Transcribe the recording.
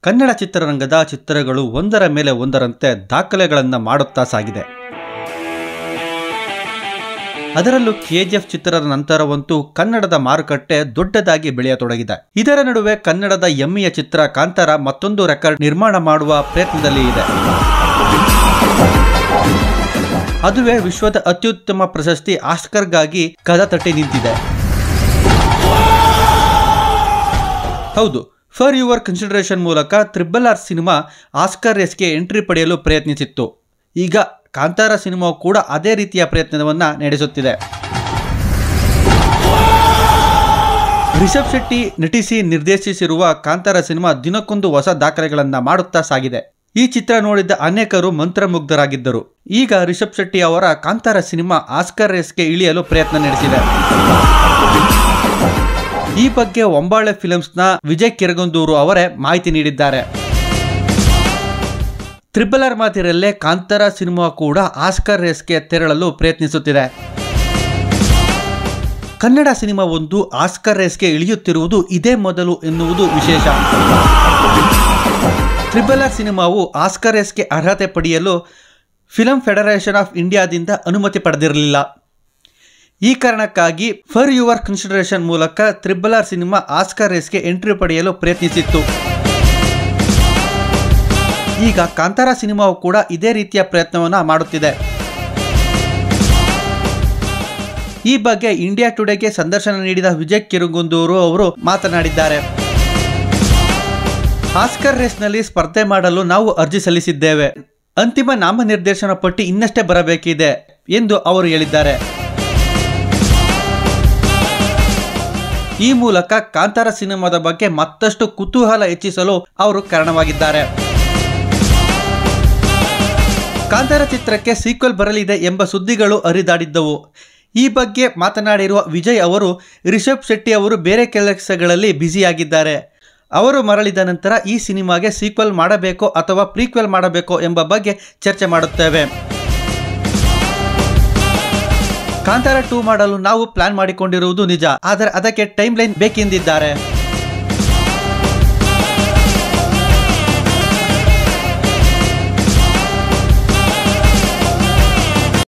ಕನ್ನಡ ಚಿತ್ರರಂಗದ ಚಿತ್ರಗಳು ಒಂದರ ಮೇಲೆ ಒಂದರಂತೆ ದಾಖಲೆಗಳನ್ನು ಮಾಡುತ್ತಾ ಸಾಗಿದೆ ಅದರಲ್ಲೂ ಕೆಜಿಎಫ್ ಚಿತ್ರದ ನಂತರವಂತೂ ಕನ್ನಡದ ಮಾರುಕಟ್ಟೆ ದೊಡ್ಡದಾಗಿ ಬೆಳೆಯತೊಡಗಿದೆ ಇದರ ನಡುವೆ ಕನ್ನಡದ ಎಮ್ಮೆಯ ಚಿತ್ರ ಕಾಂತಾರ ಮತ್ತೊಂದು ರೆಕಾರ್ಡ್ ನಿರ್ಮಾಣ ಮಾಡುವ ಪ್ರಯತ್ನದಲ್ಲಿ ಇದೆ ಅದುವೇ ವಿಶ್ವದ ಅತ್ಯುತ್ತಮ ಪ್ರಶಸ್ತಿ ಆಸ್ಕರ್ಗಾಗಿ ಕದ ತಟ್ಟಿ ನಿಂತಿದೆ ಹೌದು ಫಾರ್ ಯುವರ್ ಕನ್ಸಿಡರೇಷನ್ ಮೂಲಕ ತ್ರಿಬಲ್ ಆರ್ ಸಿನಿಮಾ ಆಸ್ಕರ್ ರೇಸ್ಗೆ ಎಂಟ್ರಿ ಪಡೆಯಲು ಪ್ರಯತ್ನಿಸಿತ್ತು ಈಗ ಕಾಂತಾರ ಸಿನಿಮಾವು ಕೂಡ ಅದೇ ರೀತಿಯ ಪ್ರಯತ್ನವನ್ನು ನಡೆಸುತ್ತಿದೆ ರಿಷಬ್ ಶೆಟ್ಟಿ ನಟಿಸಿ ನಿರ್ದೇಶಿಸಿರುವ ಕಾಂತಾರ ಸಿನಿಮಾ ದಿನಕ್ಕೊಂದು ಹೊಸ ದಾಖಲೆಗಳನ್ನು ಮಾಡುತ್ತಾ ಸಾಗಿದೆ ಈ ಚಿತ್ರ ನೋಡಿದ್ದ ಅನೇಕರು ಮಂತ್ರಮುಗ್ಧರಾಗಿದ್ದರು ಈಗ ರಿಷಬ್ ಶೆಟ್ಟಿ ಅವರ ಕಾಂತಾರ ಸಿನಿಮಾ ಆಸ್ಕರ್ ರೇಸ್ಗೆ ಇಳಿಯಲು ಪ್ರಯತ್ನ ನಡೆಸಿದೆ ಈ ಬಗ್ಗೆ ಒಂಬಾಳೆ ಫಿಲ್ಮ್ಸ್ನ ವಿಜಯ್ ಕಿರಗಂದೂರು ಅವರೇ ಮಾಹಿತಿ ನೀಡಿದ್ದಾರೆ ತ್ರಿಬಲ್ ಆರ್ ಮಾತಿರಲ್ಲೇ ಕಾಂತಾರ ಸಿನಿಮಾ ಕೂಡ ಆಸ್ಕರ್ ರೇಸ್ಗೆ ತೆರಳಲು ಪ್ರಯತ್ನಿಸುತ್ತಿದೆ ಕನ್ನಡ ಸಿನಿಮಾ ಒಂದು ಆಸ್ಕರ್ ರೇಸ್ಗೆ ಇಳಿಯುತ್ತಿರುವುದು ಇದೇ ಮೊದಲು ಎನ್ನುವುದು ವಿಶೇಷ ತ್ರಿಬಲ್ ಆರ್ ಸಿನಿಮಾವು ಆಸ್ಕರ್ ರೇಸ್ಗೆ ಅರ್ಹತೆ ಪಡೆಯಲು ಫಿಲಂ ಫೆಡರೇಷನ್ ಆಫ್ ಇಂಡಿಯಾದಿಂದ ಅನುಮತಿ ಪಡೆದಿರಲಿಲ್ಲ ಈ ಕಾರಣಕ್ಕಾಗಿ ಫರ್ ಯುವರ್ ಕನ್ಸಿಡರೇಷನ್ ಮೂಲಕ ತ್ರಿಬಲ್ ಆರ್ ಸಿನಿಮಾ ಆಸ್ಕರ್ ರೇಸ್ಗೆ ಎಂಟ್ರಿ ಪಡೆಯಲು ಪ್ರಯತ್ನಿಸಿತ್ತು ಈಗ ಕಾಂತಾರ ಸಿನಿಮಾವು ಕೂಡ ಇದೇ ರೀತಿಯ ಪ್ರಯತ್ನವನ್ನು ಮಾಡುತ್ತಿದೆ ಈ ಬಗ್ಗೆ ಇಂಡಿಯಾ ಟುಡೇಗೆ ಸಂದರ್ಶನ ನೀಡಿದ ವಿಜಯ್ ಕಿರುಗುಂದೂರು ಅವರು ಮಾತನಾಡಿದ್ದಾರೆ ಆಸ್ಕರ್ ರೇಸ್ನಲ್ಲಿ ಸ್ಪರ್ಧೆ ಮಾಡಲು ನಾವು ಅರ್ಜಿ ಸಲ್ಲಿಸಿದ್ದೇವೆ ಅಂತಿಮ ನಾಮನಿರ್ದೇಶನ ಪಟ್ಟಿ ಇನ್ನಷ್ಟೇ ಬರಬೇಕಿದೆ ಎಂದು ಅವರು ಹೇಳಿದ್ದಾರೆ ಈ ಮೂಲಕ ಕಾಂತಾರ ಸಿನಿಮಾದ ಬಗ್ಗೆ ಮತ್ತಷ್ಟು ಕುತೂಹಲ ಹೆಚ್ಚಿಸಲು ಅವರು ಕಾರಣವಾಗಿದ್ದಾರೆ ಕಾಂತಾರ ಚಿತ್ರಕ್ಕೆ ಸೀಕ್ವೆಲ್ ಬರಲಿದೆ ಎಂಬ ಸುದ್ದಿಗಳು ಹರಿದಾಡಿದ್ದವು ಈ ಬಗ್ಗೆ ಮಾತನಾಡಿರುವ ವಿಜಯ್ ಅವರು ರಿಷಬ್ ಶೆಟ್ಟಿ ಅವರು ಬೇರೆ ಕೆಲಸಗಳಲ್ಲಿ ಬ್ಯುಸಿಯಾಗಿದ್ದಾರೆ ಅವರು ಮರಳಿದ ನಂತರ ಈ ಸಿನಿಮಾಗೆ ಸೀಕ್ವೆಲ್ ಮಾಡಬೇಕೋ ಅಥವಾ ಪ್ರೀಕ್ವೆಲ್ ಮಾಡಬೇಕೋ ಎಂಬ ಬಗ್ಗೆ ಚರ್ಚೆ ಮಾಡುತ್ತೇವೆ ಕಾಂತಾರ ಟೂ ಮಾಡಲು ನಾವು ಪ್ಲಾನ್ ಮಾಡಿಕೊಂಡಿರುವುದು ನಿಜ ಆದರೆ ಅದಕ್ಕೆ ಟೈಮ್ ಲೈನ್ ಬೇಕೆಂದಿದ್ದಾರೆ